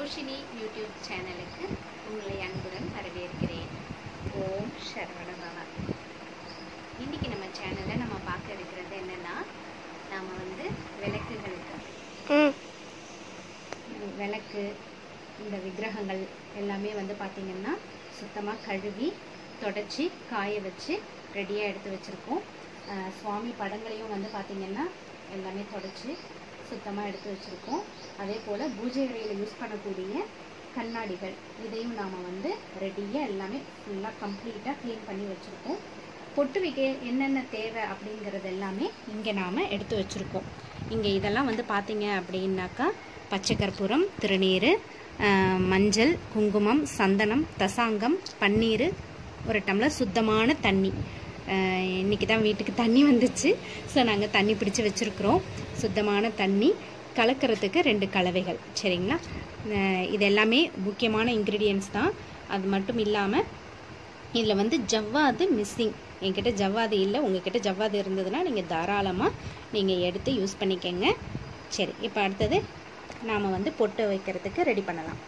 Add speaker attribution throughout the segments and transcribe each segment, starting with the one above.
Speaker 1: Roshini YouTube சேனலுக்கு உங்களை அன்புடன் வரவேற்கிறேன் ஓம் சரவணபவ இன்னைக்கு நம்ம சேனலில் நம்ம பார்க்க இருக்கிறது என்னன்னா நாம் வந்து விளக்குகளுக்கு
Speaker 2: ம்
Speaker 1: விளக்கு இந்த விக்கிரகங்கள் எல்லாமே வந்து பார்த்திங்கன்னா சுத்தமாக கழுவி தொடச்சி காய வச்சு ரெடியாக எடுத்து வச்சுருக்கோம் அஹ் சுவாமி படங்களையும் வந்து பார்த்திங்கன்னா எல்லாமே தொடச்சி சுத்தமாக எடுத்து வச்சுருக்கோம் அதே போல் பூஜை அறையில் யூஸ் பண்ணக்கூடிய கண்ணாடிகள் இதையும் நாம் வந்து ரெடியாக எல்லாமே ஃபுல்லாக கம்ப்ளீட்டாக க்ளீன் பண்ணி வச்சுருக்கோம் பொட்டு வைக்க என்னென்ன தேவை அப்படிங்கிறது எல்லாமே இங்கே நாம் எடுத்து வச்சுருக்கோம் இங்கே இதெல்லாம் வந்து பார்த்தீங்க அப்படின்னாக்கா பச்சை கற்பூரம் திருநீர் ஆஹ், மஞ்சள் குங்குமம் சந்தனம் தசாங்கம் பன்னீர் ஒரு டம்ளர் சுத்தமான தண்ணி ஆஹ், இன்னைக்கு தான் வீட்டுக்கு தண்ணி வந்துச்சு ஸோ நாங்கள் தண்ணி பிடிச்சி வச்சுருக்குறோம் சுத்தமான தண்ணி கலக்கிறதுக்கு ரெண்டு கலவைகள் சரிங்களா ஆஹ், இது எல்லாமே முக்கியமான இன்க்ரீடியன்ஸ் தான் அது மட்டும் இல்லாமல் இதில் வந்து ஜவ்வாது மிஸ்ஸிங் என்கிட்ட ஜவ்வாது இல்லை உங்ககிட்ட ஜவ்வாது இருந்ததுன்னா நீங்கள் தாராளமாக நீங்கள் எடுத்து யூஸ் பண்ணிக்கங்க சரி இப்போ அடுத்தது நாம் வந்து பொட்டு வைக்கிறதுக்கு ரெடி பண்ணலாம்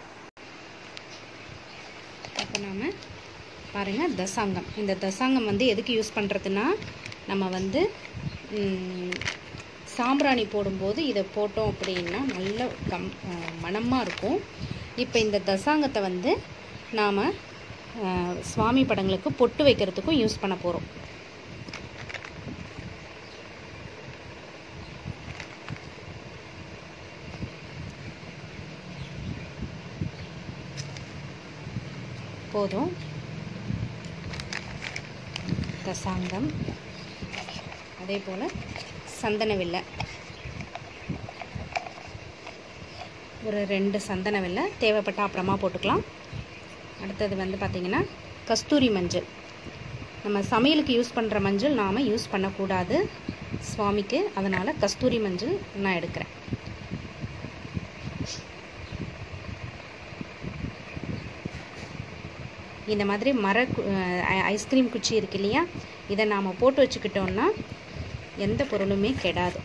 Speaker 1: இப்போ நாம் பாருங்கள் தசாங்கம் இந்த தசாங்கம் வந்து எதுக்கு யூஸ் பண்ணுறதுன்னா நம்ம வந்து ம், சாம்பிராணி போடும்போது இதை போட்டோம் அப்படின்னா நல்ல கம் மணமாக இருக்கும் இப்போ இந்த தசாங்கத்தை வந்து நாம் சுவாமி படங்களுக்கு பொட்டு வைக்கிறதுக்கும் யூஸ் பண்ண போகிறோம் போதும் தசாங்கம் அதே போல் சந்தன வில்லை ஒரு ரெண்டு சந்தன வில்லை தேவைப்பட்ட அப்புறமா போட்டுக்கலாம் அடுத்தது வந்து பார்த்திங்கன்னா கஸ்தூரி மஞ்சள் நம்ம சமையலுக்கு யூஸ் பண்ணுற மஞ்சள் நாம் யூஸ் பண்ணக்கூடாது சுவாமிக்கு அதனால் கஸ்தூரி மஞ்சள் நான் எடுக்கிறேன் இந்த மாதிரி மர கு- அஹ் ஐஸ்கிரீம் குச்சி இருக்கு இல்லையா இதை நாம் போட்டு வச்சுக்கிட்டோம்னா எந்த பொருளுமே கெடாது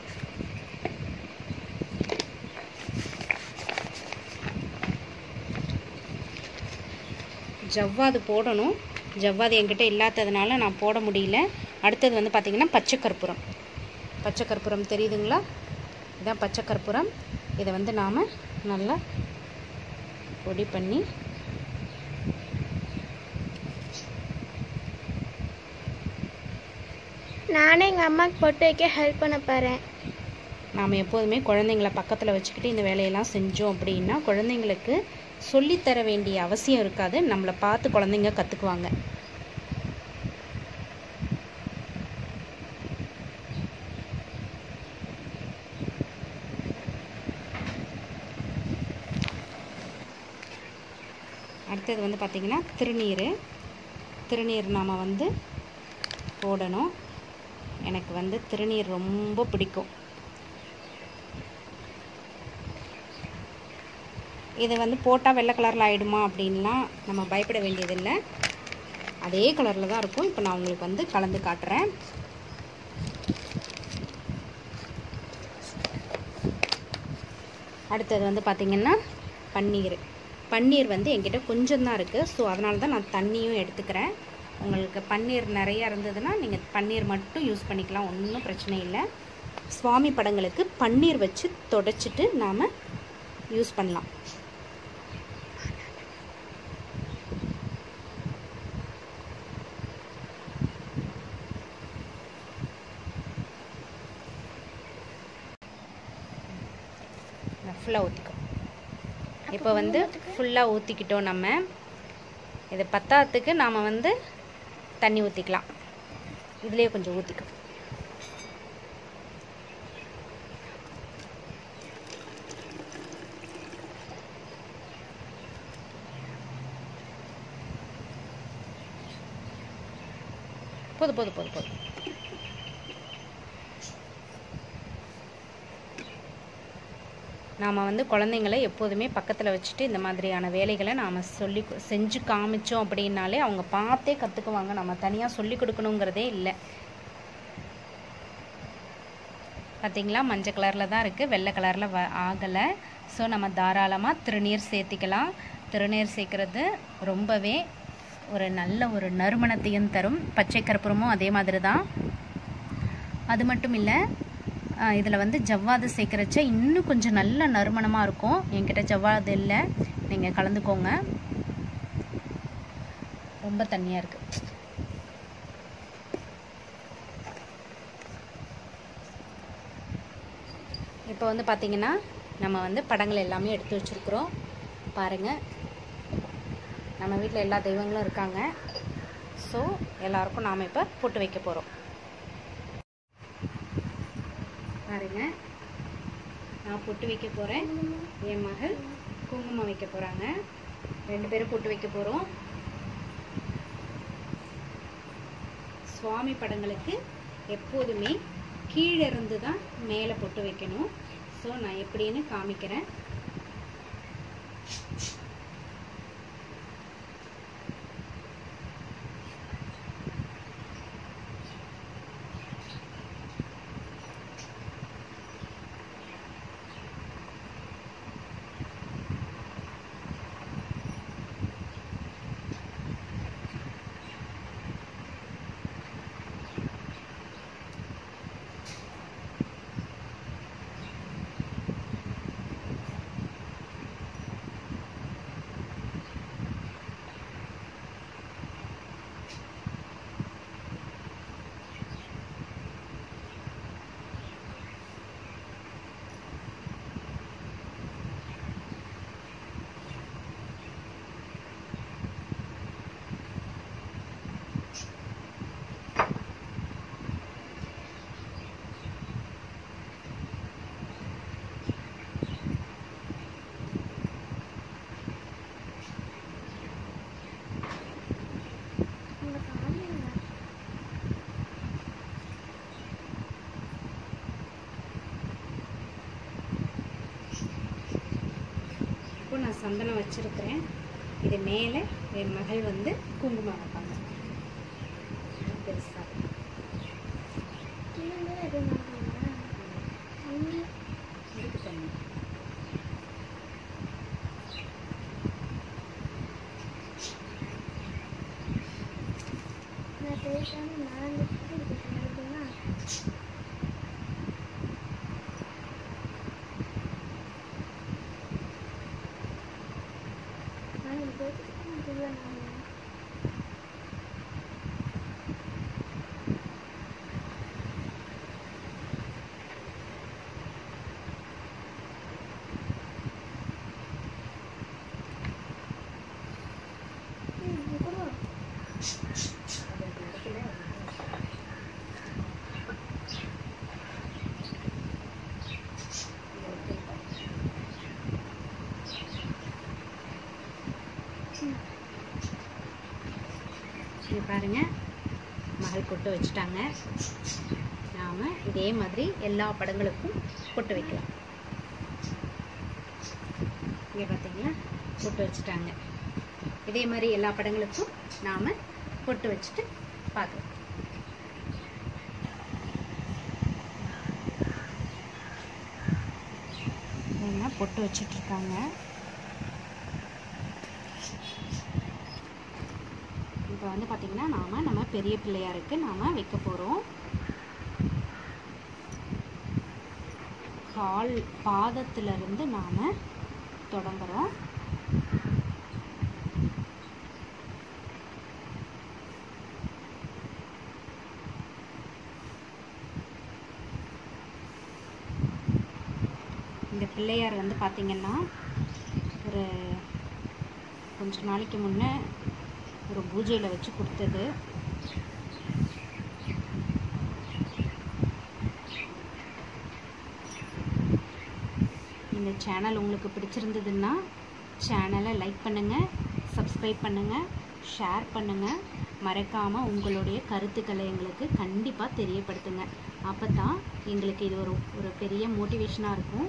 Speaker 1: ஜவ்வாது போடணும் ஜவ்வாது என்கிட்ட இல்லாததுனால நான் போட முடியல அடுத்தது வந்து பார்த்திங்கன்னா பச்சை கற்பூரம் பச்சை கற்பூரம் தெரியுதுங்களா இதான் பச்சை கற்பூரம் இதை வந்து நாம் நல்லா பொடி பண்ணி
Speaker 2: நானே எங்கள் அம்மாவுக்கு பொட்டு வைக்க ஹெல்ப் பண்ண போகிறேன்
Speaker 1: நாம் எப்போதுமே குழந்தைங்கள பக்கத்தில் வச்சுக்கிட்டு இந்த வேலையெல்லாம் செஞ்சோம் அப்படின்னா குழந்தைங்களுக்கு சொல்லித்தர வேண்டிய அவசியம் இருக்காது நம்மளை பார்த்து குழந்தைங்க கற்றுக்குவாங்க அடுத்தது வந்து பார்த்திங்கன்னா திருநீர் திருநீர் நாம் வந்து போடணும் எனக்கு வந்து திருநீர் ரொம்ப பிடிக்கும் இது வந்து போட்டால் வெள்ளை கலரில் ஆகிடுமா அப்படின்லாம் நம்ம பயப்பட வேண்டியதில்லை அதே கலரில் தான் இருக்கும் இப்போ நான் உங்களுக்கு வந்து கலந்து காட்டுறேன் அடுத்தது வந்து பார்த்திங்கன்னா பன்னீர் பன்னீர் வந்து என்கிட்ட கொஞ்சம் தான் இருக்குது ஸோ அதனால தான் நான் தண்ணியும் எடுத்துக்கிறேன் உங்களுக்கு பன்னீர் நிறையா இருந்ததுன்னா நீங்கள் பன்னீர் மட்டும் யூஸ் பண்ணிக்கலாம் ஒன்றும் பிரச்சனை இல்லை சுவாமி படங்களுக்கு பன்னீர் வச்சு தொடச்சிட்டு நாம் யூஸ் பண்ணலாம் ஃபுல்லாக ஊற்றிக்கும் இப்போ வந்து ஃபுல்லாக ஊற்றிக்கிட்டோம் நம்ம இது பத்தாததுக்கு நாம் வந்து தண்ணி ஊற்றிக்கலாம் இதுலேயே கொஞ்சம் ஊற்றிக்கும் போதும் போதும் போதும் போதும் நாம் வந்து குழந்தைங்கள எப்போதுமே பக்கத்தில் வச்சுட்டு இந்த மாதிரியான வேலைகளை நாம் சொல்லி கு- செஞ்சு காமிச்சோம் அப்படின்னாலே அவங்க பார்த்தே கற்றுக்குவாங்க நம்ம தனியாக சொல்லி கொடுக்கணுங்கிறதே இல்லை பார்த்தீங்களா மஞ்சள் கலரில் தான் இருக்குது வெள்ளை கலரில் வ ஆகலை ஸோ நம்ம தாராளமாக திருநீர் சேர்த்திக்கலாம் திருநீர் சேர்க்கறது ரொம்பவே ஒரு நல்ல ஒரு நறுமணத்தையும் தரும் பச்சை கற்பூரமும் அதே மாதிரி தான் அது மட்டும் இல்லை இதில் வந்து ஜவ்வாது சேர்க்குறச்ச இன்னும் கொஞ்சம் நல்ல நறுமணமாக இருக்கும் என்கிட்ட ஜவ்வாது இல்லை நீங்கள் கலந்துக்கோங்க ரொம்ப தண்ணியாக இருக்குது இப்போ வந்து பார்த்திங்கன்னா நம்ம வந்து படங்கள் எல்லாமே எடுத்து வச்சுருக்குறோம் பாருங்கள் நம்ம வீட்டில் எல்லா தெய்வங்களும் இருக்காங்க ஸோ எல்லாருக்கும் நாம் இப்போ பொட்டு வைக்க போகிறோம் பாருங்க நான் பொட்டு வைக்க போகிறேன் என் மகள் குங்குமம் வைக்க போகிறாங்க ரெண்டு பேரும் பொட்டு வைக்க போகிறோம் சுவாமி படங்களுக்கு எப்போதுமே கீழே இருந்து தான் மேலே பொட்டு வைக்கணும் ஸோ நான் எப்படின்னு காமிக்கிறேன் இப்போ நான் சந்தனம் வச்சிருக்கிறேன் இது மேலே என் மகள் வந்து குங்குமம் வைப்பாங்க பெருசாக இருக்கு தண்ணி இங்க பாருங்க மகள் பொட்டு வச்சுட்டாங்க நாம இதே மாதிரி எல்லா படங்களுக்கும் பொட்டு வைக்கலாம் இங்கே பார்த்தீங்களா பொட்டு வச்சுட்டாங்க இதே மாதிரி எல்லா படங்களுக்கும் நாம பொட்டு வச்சுட்டு பார்க்கலாம் என்ன பொட்டு வச்சிட்டு இருக்காங்க இப்போ வந்து பார்த்திங்கன்னா நாம் நம்ம பெரிய பிள்ளையாருக்கு நாம் வைக்க போகிறோம் கால் பாதத்திலிருந்து நாம் தொடங்குறோம் இந்த பிள்ளையார் வந்து பார்த்திங்கன்னா ஒரு கொஞ்ச நாளைக்கு முன்னே ஒரு பூஜையில் வச்சு கொடுத்தது இந்த சேனல் உங்களுக்கு பிடிச்சிருந்ததுன்னா சேனலை லைக் பண்ணுங்கள் சப்ஸ்கிரைப் பண்ணுங்கள் ஷேர் பண்ணுங்கள் மறக்காமல் உங்களுடைய கருத்துக்களை எங்களுக்கு கண்டிப்பாக தெரியப்படுத்துங்க அப்போ தான் எங்களுக்கு இது ஒரு ஒரு பெரிய மோட்டிவேஷனாக இருக்கும்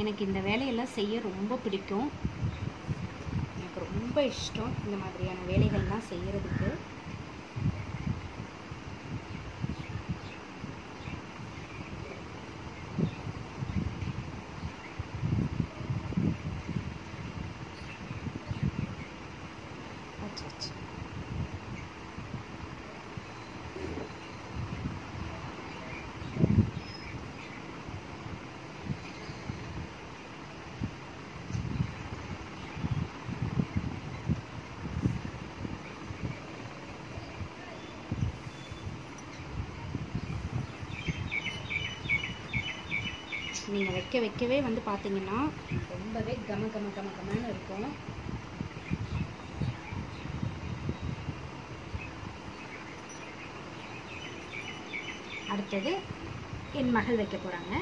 Speaker 1: எனக்கு இந்த வேலையெல்லாம் செய்ய ரொம்ப பிடிக்கும் எனக்கு ரொம்ப இஷ்டம் இந்த மாதிரியான வேலைகள்லாம் செய்கிறதுக்கு அச்சா அச்சா நீங்கள் வைக்க வைக்கவே வந்து பார்த்தீங்கன்னா ரொம்பவே கம கம கம கமன்னு இருக்கும் அடுத்தது என் மகள் வைக்க போகிறாங்க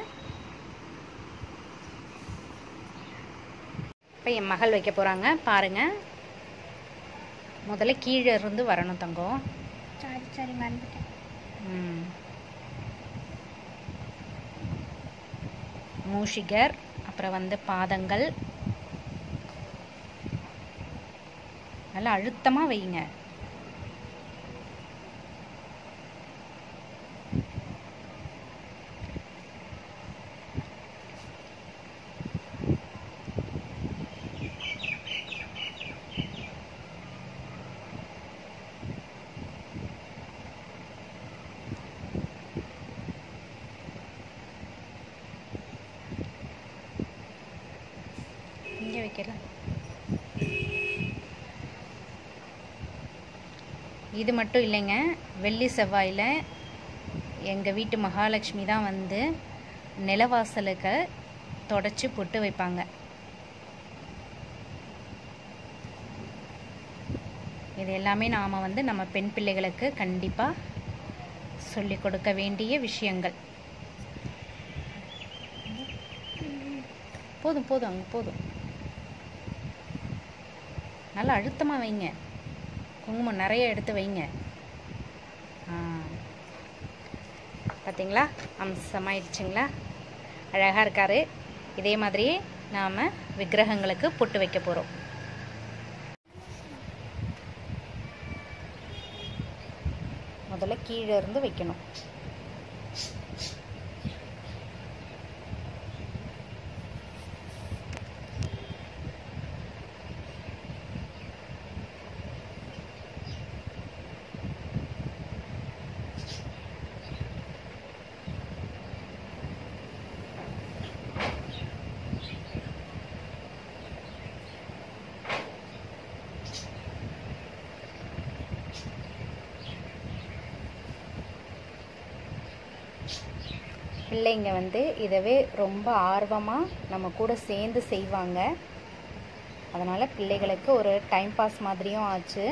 Speaker 1: இப்போ என் மகள் வைக்க போகிறாங்க பாருங்கள் முதல்ல கீழே இருந்து வரணும் தங்கம்
Speaker 2: சாரி சாரி மறந்துட்டேன்
Speaker 1: ம். மூஷிகர் அப்புறம் வந்து பாதங்கள் நல்லா அழுத்தமாக வைங்க இங்கே வைக்கலாம் இது மட்டும் இல்லைங்க வெள்ளி செவ்வாயில் எங்கள் வீட்டு மகாலட்சுமி தான் வந்து நிலவாசலுக்கு தொடச்சி பொட்டு வைப்பாங்க இது எல்லாமே நாம் வந்து நம்ம பெண் பிள்ளைகளுக்கு கண்டிப்பாக சொல்லிக் கொடுக்க வேண்டிய விஷயங்கள் போதும் போதும் அங்கே போதும் நல்லா அழுத்தமாக வைங்க குங்குமம் நிறைய எடுத்து வைங்க ஆ பார்த்தீங்களா அம்சமாயிடுச்சுங்களா அழகாக இருக்காரு இதே மாதிரியே நாம் விக்கிரகங்களுக்கு பொட்டு வைக்க போகிறோம் முதல்ல கீழே இருந்து வைக்கணும் பிள்ளைங்க வந்து இதவே ரொம்ப ஆர்வமாக நம்ம கூட சேர்ந்து செய்வாங்க அதனால் பிள்ளைகளுக்கு ஒரு டைம் பாஸ் மாதிரியும் ஆச்சு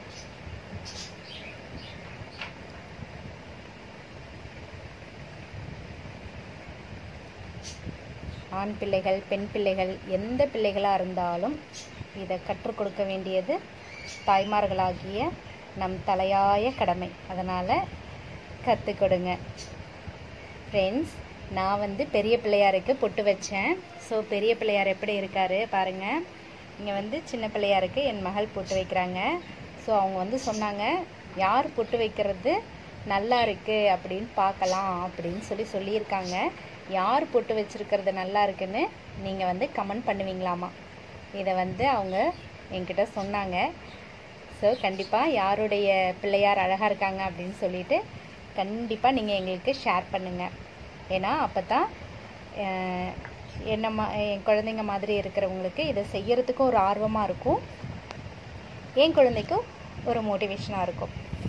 Speaker 1: ஆண் பிள்ளைகள் பெண் பிள்ளைகள் எந்த பிள்ளைகளாக இருந்தாலும் இதை கற்றுக் கொடுக்க வேண்டியது தாய்மார்களாகிய நம் தலையாய கடமை அதனால் கற்றுக் கொடுங்க ஃப்ரெண்ட்ஸ் நான் வந்து பெரிய பிள்ளையாருக்கு பொட்டு வச்சேன் ஸோ பெரிய பிள்ளையார் எப்படி இருக்காரு பாருங்கள் இங்கே வந்து சின்ன பிள்ளையாருக்கு என் மகள் பொட்டு வைக்கிறாங்க ஸோ அவங்க வந்து சொன்னாங்க யார் பொட்டு வைக்கிறது நல்லா இருக்கு அப்படின்னு பார்க்கலாம் அப்படின்னு சொல்லி சொல்லியிருக்காங்க யார் பொட்டு வச்சிருக்கிறது நல்லா இருக்குன்னு நீங்கள் வந்து கமெண்ட் பண்ணுவீங்களாமா இதை வந்து அவங்க என்கிட்ட சொன்னாங்க ஸோ கண்டிப்பாக யாருடைய பிள்ளையார் அழகாக இருக்காங்க அப்படின்னு சொல்லிட்டு கண்டிப்பாக நீங்கள் எங்களுக்கு ஷேர் பண்ணுங்கள் ஏன்னா அப்போ தான் என்ன மா என் குழந்தைங்க மாதிரி இருக்கிறவங்களுக்கு இதை செய்யறதுக்கும் ஒரு ஆர்வமாக இருக்கும் என் குழந்தைக்கும் ஒரு மோட்டிவேஷனாக இருக்கும்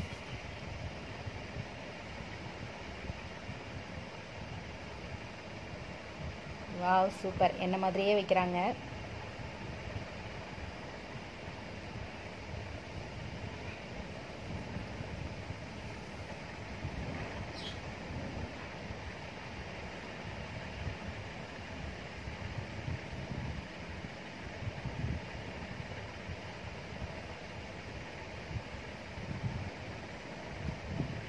Speaker 1: வாவ் சூப்பர் என்ன மாதிரியே வைக்கிறாங்க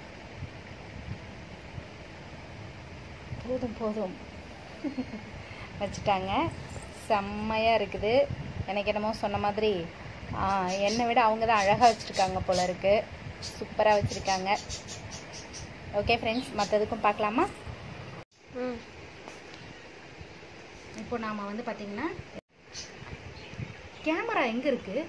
Speaker 1: போதும் போதும் வச்சுட்டாங்க செம்மையாக இருக்குது எனக்கு என்னமோ சொன்ன மாதிரி ஆ, என்னை விட அவங்க தான் அழகாக வச்சுருக்காங்க போல இருக்கு சூப்பராக வச்சுருக்காங்க ஓகே ஃப்ரெண்ட்ஸ் மற்றதுக்கும் பார்க்கலாமா
Speaker 2: ம்
Speaker 1: இப்போ நாம் வந்து பார்த்தீங்கன்னா கேமரா எங்கே இருக்குது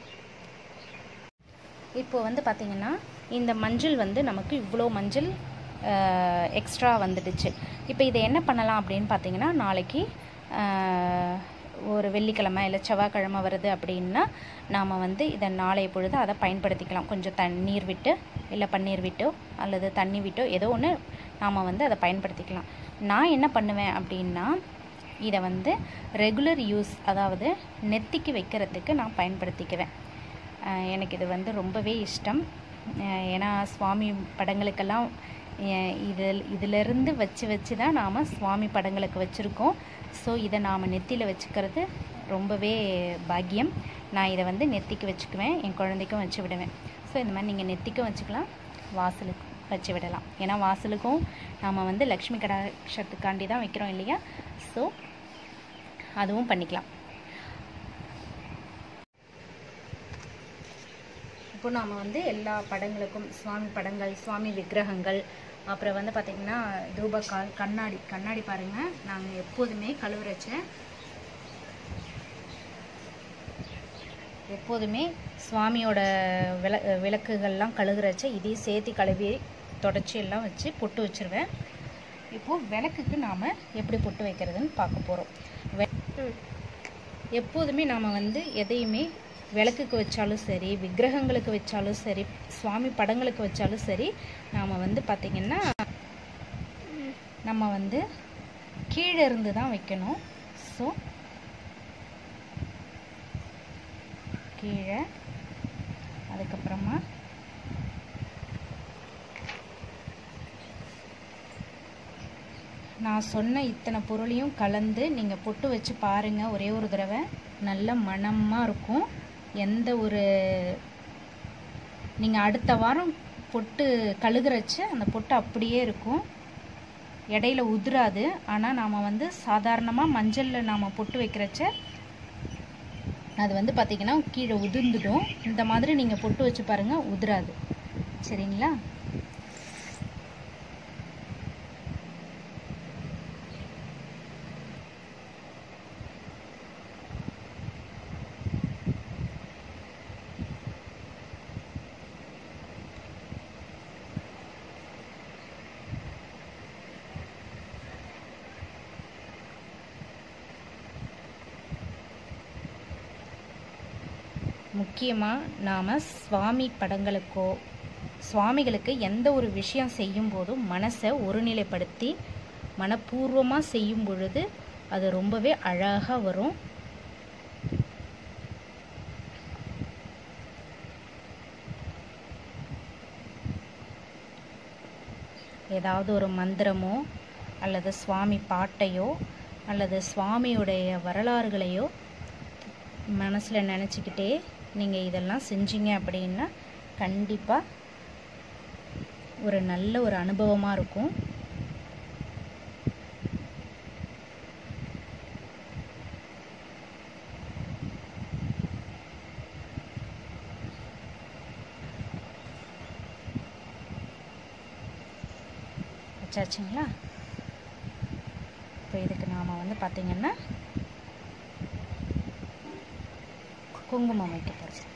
Speaker 1: இப்போ வந்து பார்த்தீங்கன்னா இந்த மஞ்சள் வந்து நமக்கு இவ்வளோ மஞ்சள் எக்ஸ்ட்ரா வந்துடுச்சு இப்போ இதை என்ன பண்ணலாம் அப்படின்னு பார்த்தீங்கன்னா நாளைக்கு ஆஹ், ஒரு வெள்ளிக்கிழமை இல்லை செவ்வாய்க்கிழமை வருது அப்படின்னா நாம் வந்து இதை நாளைய பொழுது அதை பயன்படுத்திக்கலாம் கொஞ்சம் தண்ணீர் விட்டு இல்லை பன்னீர் விட்டோ அல்லது தண்ணி விட்டோ ஏதோ ஒன்று நாம் வந்து அதை பயன்படுத்திக்கலாம் நான் என்ன பண்ணுவேன் அப்படின்னா இதை வந்து ரெகுலர் யூஸ் அதாவது நெத்திக்கு வைக்கிறதுக்கு நான் பயன்படுத்திக்குவேன் அஹ் எனக்கு இது வந்து ரொம்பவே இஷ்டம் அஹ் ஏன்னா சுவாமி படங்களுக்கெல்லாம் அஹ் இதில் இதிலிருந்து வச்சு வச்சு தான் நாம் சுவாமி படங்களுக்கு வச்சுருக்கோம் ஸோ இதை நாம் நெத்தியில் வச்சுக்கிறது ரொம்பவே பாக்கியம் நான் இதை வந்து நெத்திக்கு வச்சுக்குவேன் என் குழந்தைக்கும் வச்சு விடுவேன் ஸோ இந்த மாதிரி நீங்கள் நெத்திக்கும் வச்சுக்கலாம் வாசலுக்கும் வச்சு விடலாம் ஏன்னா வாசலுக்கும் நாம் வந்து லக்ஷ்மி கடாட்சத்துக்காண்டி தான் வைக்கிறோம் இல்லையா ஸோ அதுவும் பண்ணிக்கலாம் இப்போ நாம் வந்து எல்லா படங்களுக்கும் சுவாமி படங்கள் சுவாமி விக்கிரகங்கள் அப்புறம் வந்து பார்த்திங்கன்னா தூபக்கால் கண்ணாடி கண்ணாடி பாருங்கள் நாங்கள் எப்போதுமே கழுவுறச்ச எப்போதுமே சுவாமியோட விள விளக்குகள்லாம் கழுகுறச்ச இதையும் சேர்த்து கழுவி தொடச்சி எல்லாம் வச்சு பொட்டு வச்சுருவேன் இப்போது விளக்குக்கு நாம் எப்படி பொட்டு வைக்கிறதுன்னு பார்க்க போகிறோம்
Speaker 2: ம்
Speaker 1: எப்போதுமே நாம் வந்து எதையுமே விளக்குக்கு வச்சாலும் சரி விக்கிரகங்களுக்கு வச்சாலும் சரி சுவாமி படங்களுக்கு வச்சாலும் சரி நாம் வந்து பார்த்திங்கன்னா நம்ம வந்து கீழே இருந்து தான் வைக்கணும் ஸோ கீழே அதுக்கப்புறமா நான் சொன்ன இத்தனை பொருளையும் கலந்து நீங்கள் பொட்டு வச்சு பாருங்கள் ஒரே ஒரு தடவை நல்ல மணமாக இருக்கும் எந்த ஒரு நீங்கள் அடுத்த வாரம் பொட்டு கழுகுறச்சு அந்த பொட்டு அப்படியே இருக்கும் இடையில உதிராது ஆனால் நாம் வந்து சாதாரணமாக மஞ்சளில் நாம் பொட்டு வைக்கிறச்ச அது வந்து பார்த்திங்கன்னா கீழே உதிர்ந்துடும் இந்த மாதிரி நீங்கள் பொட்டு வச்சு பாருங்கள் உதிராது சரிங்களா முக்கியமாக நாம் சுவாமி படங்களுக்கோ சுவாமிகளுக்கு எந்த ஒரு விஷயம் செய்யும் போதும் மனசை ஒருநிலைப்படுத்தி மனப்பூர்வமாக செய்யும் பொழுது அது ரொம்பவே அழகாக வரும் ஏதாவது ஒரு மந்திரமோ அல்லது சுவாமி பாட்டையோ அல்லது சுவாமியுடைய வரலாறுகளையோ மனசில் நினச்சிக்கிட்டே நீங்கள் இதெல்லாம் செஞ்சீங்க அப்படின்னா கண்டிப்பாக ஒரு நல்ல ஒரு அனுபவமாக இருக்கும் வச்சாச்சுங்களா இப்போ இதுக்கு நாம் வந்து பார்த்திங்கன்னா குங்குமம் வைக்க போகிறோம்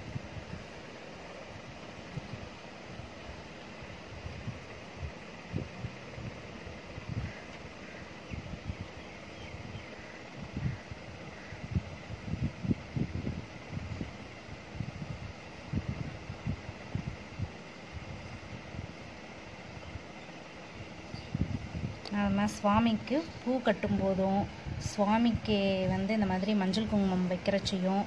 Speaker 1: நம்ம சுவாமிக்கு பூ கட்டும் போதும் சுவாமிக்கு வந்து இந்த மாதிரி மஞ்சள் குங்குமம் வைக்கிறச்சையும்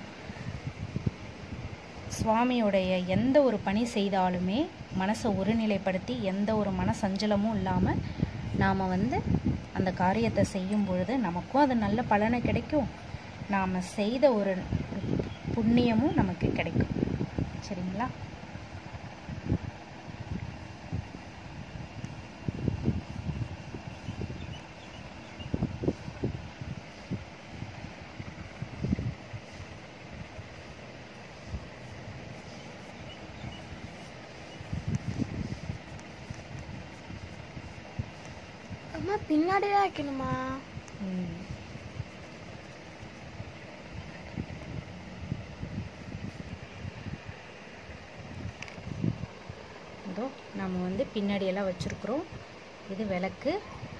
Speaker 1: சுவாமியுடைய எந்த ஒரு பணி செய்தாலுமே மனசை ஒருநிலைப்படுத்தி எந்த ஒரு மன சஞ்சலமும் இல்லாமல் நாம் வந்து அந்த காரியத்தை செய்யும் பொழுது நமக்கும் அது நல்ல பலனை கிடைக்கும் நாம் செய்த ஒரு புண்ணியமும் நமக்கு கிடைக்கும் சரிங்களா
Speaker 2: பின்னாடி தான் வைக்கணுமா
Speaker 1: ம். இதோ நம்ம வந்து பின்னாடி எல்லாம் வச்சுருக்குறோம் இது விளக்கு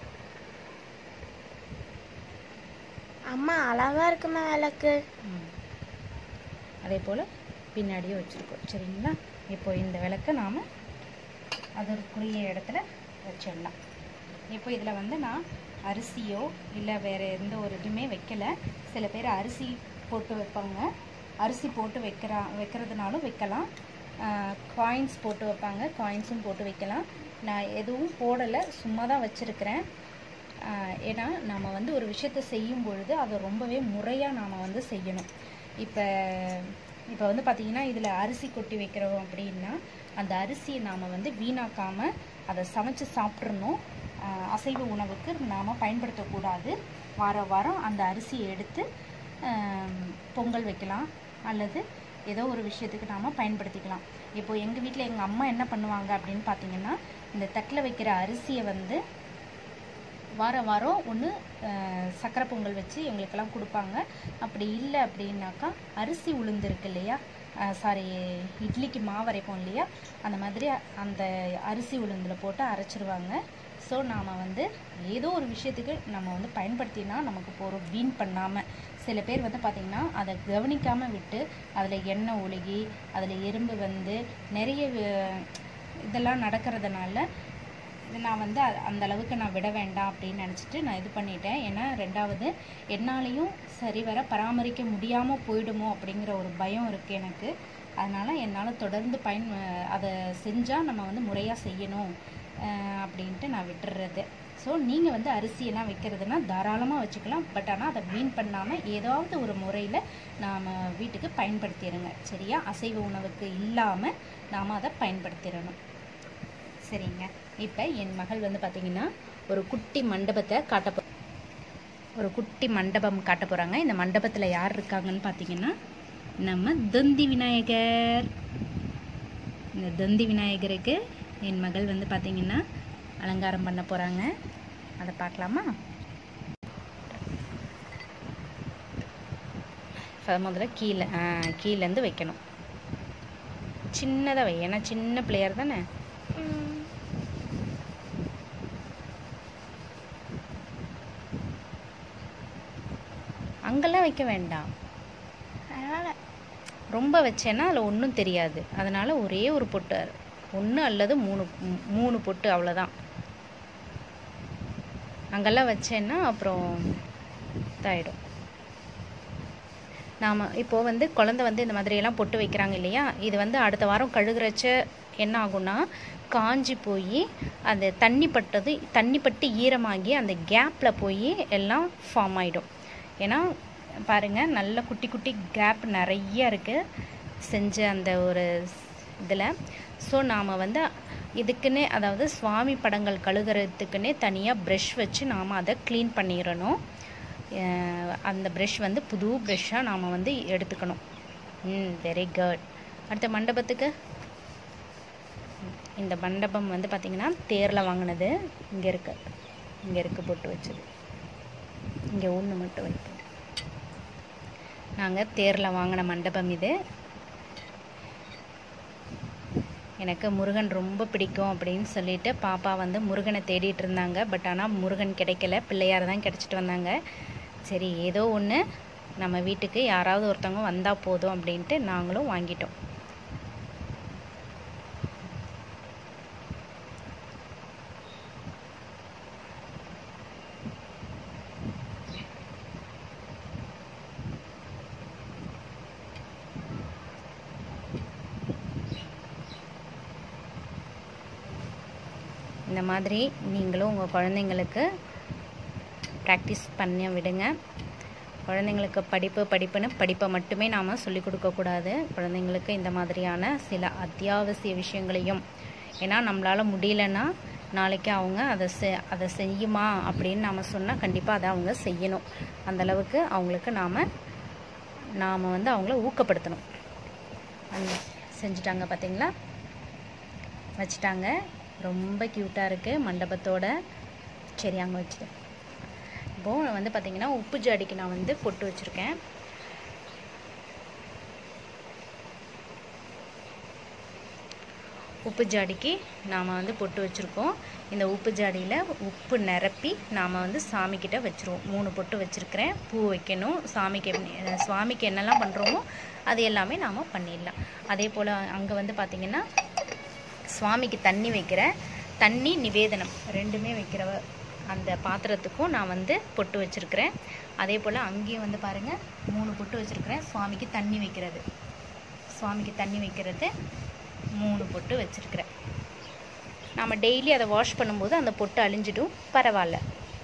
Speaker 2: அம்மா அழகா இருக்குமா விளக்கு
Speaker 1: ம். அதே போல் பின்னாடியும் வச்சுருக்கோம் சரிங்களா இப்போ இந்த விளக்கை நாம் அதற்குரிய இடத்துல வச்சிடலாம் இப்போ இதில் வந்து நான் அரிசியோ இல்லை வேறு எந்த ஒரு இதுவுமே வைக்கல சில பேர் அரிசி போட்டு வைப்பாங்க அரிசி போட்டு வைக்கிறா வைக்கிறதுனாலும் வைக்கலாம் காயின்ஸ் போட்டு வைப்பாங்க காயின்ஸும் போட்டு வைக்கலாம் நான் எதுவும் போடலை சும்மா தான் வச்சுருக்கிறேன் ஏன்னா நாம் வந்து ஒரு விஷயத்தை செய்யும் பொழுது அதை ரொம்பவே முறையாக நாம் வந்து செய்யணும் இப்போ இப்போ வந்து பார்த்திங்கன்னா இதில் அரிசி கொட்டி வைக்கிறோம் அப்படின்னா அந்த அரிசியை நாம் வந்து வீணாக்காமல் அதை சமைச்சு சாப்பிட்றணும் ஆஹ் அசைவ உணவுக்கு நாம் பயன்படுத்தக்கூடாது வார வாரம் அந்த அரிசியை எடுத்து ஆம், பொங்கல் வைக்கலாம் அல்லது ஏதோ ஒரு விஷயத்துக்கு நாம் பயன்படுத்திக்கலாம் இப்போ எங்கள் வீட்டில் எங்கள் அம்மா என்ன பண்ணுவாங்க அப்படின்னு பார்த்தீங்கன்னா இந்த தட்டில் வைக்கிற அரிசியை வந்து வாரம் வாரம் ஒன்று சக்கரை பொங்கல் வச்சு எங்களுக்கெல்லாம் கொடுப்பாங்க அப்படி இல்லை அப்படின்னாக்கா அரிசி உளுந்து இருக்கு இல்லையா சாரி இட்லிக்கு மாவு அரைப்போம் இல்லையா அந்த மாதிரி அந்த அரிசி உளுந்தில் போட்டு அரைச்சிருவாங்க ஸோ நாம் வந்து ஏதோ ஒரு விஷயத்துக்கு நம்ம வந்து பயன்படுத்தினா நமக்கு போகிறோம் வீண் பண்ணாமல் சில பேர் வந்து பார்த்திங்கன்னா அதை கவனிக்காமல் விட்டு அதில் எண்ணெய் ஒழுகி அதில் எறும்பு வந்து நிறைய வி- இதெல்லாம் நடக்கிறதுனால இது நான் வந்து அ- அந்த அளவுக்கு நான் விட வேண்டாம் அப்படின்னு நினச்சிட்டு நான் இது பண்ணிட்டேன் ஏன்னா ரெண்டாவது என்னாலையும் சரிவர பராமரிக்க முடியாமல் போயிடுமோ அப்படிங்கிற ஒரு பயம் இருக்குது எனக்கு அதனால் என்னால் தொடர்ந்து பயன் அதை செஞ்சால் நம்ம வந்து முறையாக செய்யணும் அஹ் அப்படின்ட்டு நான் விட்டுறது ஸோ நீங்கள் வந்து அரிசியெல்லாம் வைக்கிறதுனா தாராளமாக வச்சுக்கலாம் பட் ஆனால் அதை வீண் பண்ணாமல் ஏதாவது ஒரு முறையில் நாம் வீட்டுக்கு பயன்படுத்திடுங்க சரியா அசைவ உணவுக்கு இல்லாமல் நாம் அதை பயன்படுத்திடணும் சரிங்க இப்போ என் மகள் வந்து பார்த்தீங்கன்னா ஒரு குட்டி மண்டபத்தை காட்ட போ ஒரு குட்டி மண்டபம் காட்ட போகிறாங்க இந்த மண்டபத்தில் யார் இருக்காங்கன்னு பார்த்தீங்கன்னா நம்ம தொந்தி விநாயகர் இந்த தொந்தி விநாயகருக்கு என் மகள் வந்து பார்த்தீங்கன்னா அலங்காரம் பண்ண போகிறாங்க அதை பார்க்கலாமா ஃப- முதல்ல கீழே ஆ, கீழேருந்து வைக்கணும் சின்னதாக வை ஏன்னா சின்ன பிளேயர் தானே
Speaker 2: ம்.
Speaker 1: அங்கெல்லாம் வைக்க வேண்டாம்
Speaker 2: பரவாயில்ல
Speaker 1: ரொம்ப வச்சேன்னா அதில் ஒன்றும் தெரியாது அதனால் ஒரே ஒரு பொட்டு ஒன்று அல்லது மூணு மூ- மூணு பொட்டு அவ்வளோதான் அங்கெல்லாம் வச்சேன்னா அப்புறம் இதாயிடும் நாம் இப்போது வந்து குழந்தை வந்து இந்த மாதிரியெல்லாம் பொட்டு வைக்கிறாங்க இல்லையா இது வந்து அடுத்த வாரம் கழுகுறச்ச என்ன ஆகும்னா காஞ்சி போய் அந்த தண்ணி பட்டது தண்ணி பட்டு ஈரமாகி அந்த கேப்பில் போய் எல்லாம் ஃபார்ம் ஆகிடும் ஏன்னா பாருங்கள் நல்ல குட்டி குட்டி கேப் நிறைய இருக்குது செஞ்ச அந்த ஒரு இதில் ஸோ நாம் வந்து இதுக்குன்னே அதாவது சுவாமி படங்கள் கழுகுறதுக்குன்னே தனியாக ப்ரஷ் வச்சு நாம் அதை க்ளீன் பண்ணிடணும் அஹ் அந்த ப்ரஷ் வந்து புது ப்ரஷ்ஷாக நாம் வந்து எடுத்துக்கணும் ம் வெரி குட் அடுத்த மண்டபத்துக்கு இந்த மண்டபம் வந்து பார்த்திங்கன்னா தேரில் வாங்கினது இங்கே இருக்கு இங்கே இருக்கு போட்டு வச்சது இங்கே ஒன்று மட்டும் வைப்போம் நாங்கள் தேரில் வாங்கின மண்டபம் இது எனக்கு முருகன் ரொம்ப பிடிக்கும் அப்படின்னு சொல்லிட்டு பாப்பா வந்து முருகனை தேடிட்டு இருந்தாங்க பட் ஆனால் முருகன் கிடைக்கல பிள்ளையார் தான் கிடச்சிட்டு வந்தாங்க சரி ஏதோ ஒன்று நம்ம வீட்டுக்கு யாராவது ஒருத்தவங்க வந்தால் போதும் அப்படின்ட்டு நாங்களும் வாங்கிட்டோம் இந்த மாதிரி நீங்களும் உங்கள் குழந்தைங்களுக்கு ப்ராக்டிஸ் பண்ண விடுங்க குழந்தைங்களுக்கு படிப்பு படிப்புன்னு படிப்பை மட்டுமே நாம் சொல்லிக் கொடுக்கக்கூடாது குழந்தைங்களுக்கு இந்த மாதிரியான சில அத்தியாவசிய விஷயங்களையும் ஏன்னா நம்மளால் முடியலன்னா நாளைக்கு அவங்க அதை செ அதை செய்யுமா அப்படின்னு நாம் சொன்னால் கண்டிப்பாக அதை அவங்க செய்யணும் அந்த அளவுக்கு அவங்களுக்கு நாம் நாம் வந்து அவங்கள ஊக்கப்படுத்தணும் அந்த செஞ்சுட்டாங்க பார்த்தீங்களா வச்சுட்டாங்க ரொம்ப க்யூட்டாக இருக்குது மண்டபத்தோட சரி அங்கே வச்சுட்டு இப்போது வந்து பார்த்திங்கன்னா உப்பு ஜாடிக்கு நான் வந்து பொட்டு வச்சுருக்கேன் உப்பு ஜாடிக்கு நாம் வந்து பொட்டு வச்சுருக்கோம் இந்த உப்பு ஜாடியில் உப்பு நிரப்பி நாம் வந்து சாமிக்கிட்ட வச்சுருவோம் மூணு பொட்டு வச்சுருக்கிறேன் பூ வைக்கணும் சாமிக்கு எப்படி- சுவாமிக்கு என்னெல்லாம் பண்ணுறோமோ அது எல்லாமே நாம் பண்ணிடலாம் அதே போல் அங்கே வந்து பார்த்திங்கன்னா சுவாமிக்கு தண்ணி வைக்கிற தண்ணி நிவேதனம் ரெண்டுமே வைக்கிற அந்த பாத்திரத்துக்கும் நான் வந்து பொட்டு வச்சுருக்கிறேன் அதே போல் அங்கேயும் வந்து பாருங்கள் மூணு பொட்டு வச்சுருக்கிறேன் சுவாமிக்கு தண்ணி வைக்கிறது சுவாமிக்கு தண்ணி வைக்கிறது மூணு பொட்டு வச்சுருக்கிறேன் நாம் டெய்லி அதை வாஷ் பண்ணும்போது அந்த பொட்டு அழிஞ்சிடும் பரவாயில்ல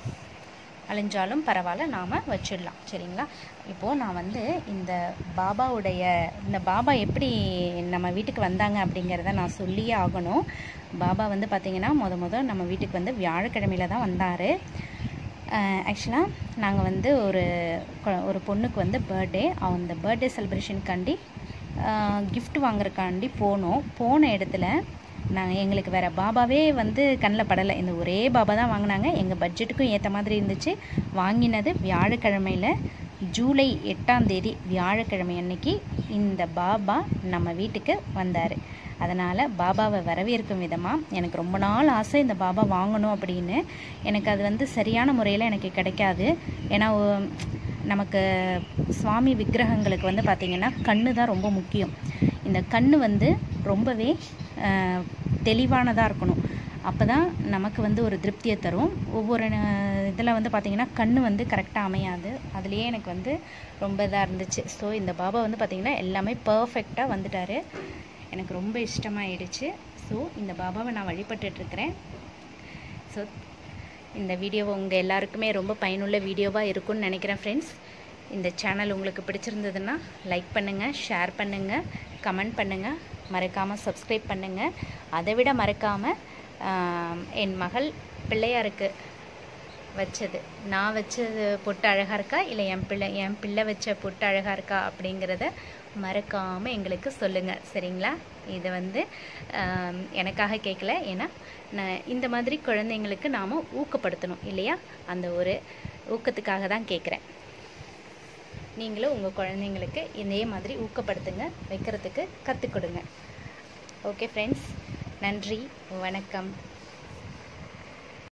Speaker 1: அழிஞ்சாலும் பரவாயில்ல நாம் வச்சிடலாம் சரிங்களா இப்போது நான் வந்து இந்த பாபாவுடைய இந்த பாபா எப்படி நம்ம வீட்டுக்கு வந்தாங்க அப்படிங்கிறத நான் சொல்லியே ஆகணும் பாபா வந்து பார்த்திங்கன்னா முத முத நம்ம வீட்டுக்கு வந்து வியாழக்கிழமையில தான் வந்தார் ஆக்சுவலாக நாங்கள் வந்து ஒரு கொ- ஒரு பொண்ணுக்கு வந்து பர்த்டே அந்த பர்த்டே செலிப்ரேஷனுக்காண்டி gift வாங்குறதுக்காண்டி போனோம் போன இடத்துல நாங்கள் எங்களுக்கு வேறு பாபாவே வந்து கண்ணில் படலை இந்த ஒரே பாபா தான் வாங்கினாங்க எங்கள் பட்ஜெட்டுக்கும் ஏற்ற மாதிரி இருந்துச்சு வாங்கினது வியாழக்கிழமையில் ஜூலை எட்டாம் தேதி வியாழக்கிழமை அன்னைக்கு இந்த பாபா நம்ம வீட்டுக்கு வந்தார் அதனால் பாபாவை வரவேற்கும் விதமாக எனக்கு ரொம்ப நாள் ஆசை இந்த பாபா வாங்கணும் அப்படின்னு எனக்கு அது வந்து சரியான முறையில் எனக்கு கிடைக்காது ஏன்னா ஒ- நமக்கு சுவாமி விக்கிரகங்களுக்கு வந்து பார்த்திங்கன்னா கண்ணு தான் ரொம்ப முக்கியம் இந்த கண்ணு வந்து ரொம்பவே தெளிவானதாக இருக்கணும் அப்போ தான் நமக்கு வந்து ஒரு திருப்தியை தரும் ஒவ்வொரு இதில் வந்து பார்த்திங்கன்னா கண்ணு வந்து கரெக்டாக அமையாது அதுலேயே எனக்கு வந்து ரொம்ப இதாக இருந்துச்சு ஸோ இந்த பாபா வந்து பார்த்திங்கன்னா எல்லாமே பர்ஃபெக்டாக வந்துட்டார் எனக்கு ரொம்ப இஷ்டமாயிடுச்சு ஸோ இந்த பாபாவை நான் வழிபட்டுட்ருக்கிறேன் ஸோ இந்த வீடியோ உங்கள் எல்லாருக்குமே ரொம்ப பயனுள்ள வீடியோவாக இருக்கும்னு நினைக்கிறேன் ஃப்ரெண்ட்ஸ் இந்த சேனல் உங்களுக்கு பிடிச்சிருந்ததுன்னா லைக் பண்ணுங்கள் ஷேர் பண்ணுங்கள் கமெண்ட் பண்ணுங்கள் மறக்காமல் சப்ஸ்கிரைப் பண்ணுங்கள் அதை விட மறக்காமல் என் மகள் பிள்ளையாருக்கு வச்சது நான் வச்சது பொட்டு அழகாக இருக்கா இல்லை என் பிள்ளை என் பிள்ளை வச்ச பொட்டு அழகாக இருக்கா அப்படிங்கிறத மறக்காமல் எங்களுக்கு சொல்லுங்கள் சரிங்களா இதை வந்து ஆம், எனக்காக கேட்கல ஏன்னா நான் இந்த மாதிரி குழந்தைங்களுக்கு நாம் ஊக்கப்படுத்தணும் இல்லையா அந்த ஒரு ஊக்கத்துக்காக தான் கேட்குறேன் நீங்களும் உங்கள் குழந்தைங்களுக்கு இதே மாதிரி ஊக்கப்படுத்துங்க வைக்கிறதுக்கு கற்றுக் கொடுங்க ஓகே ஃப்ரெண்ட்ஸ் நன்றி வணக்கம்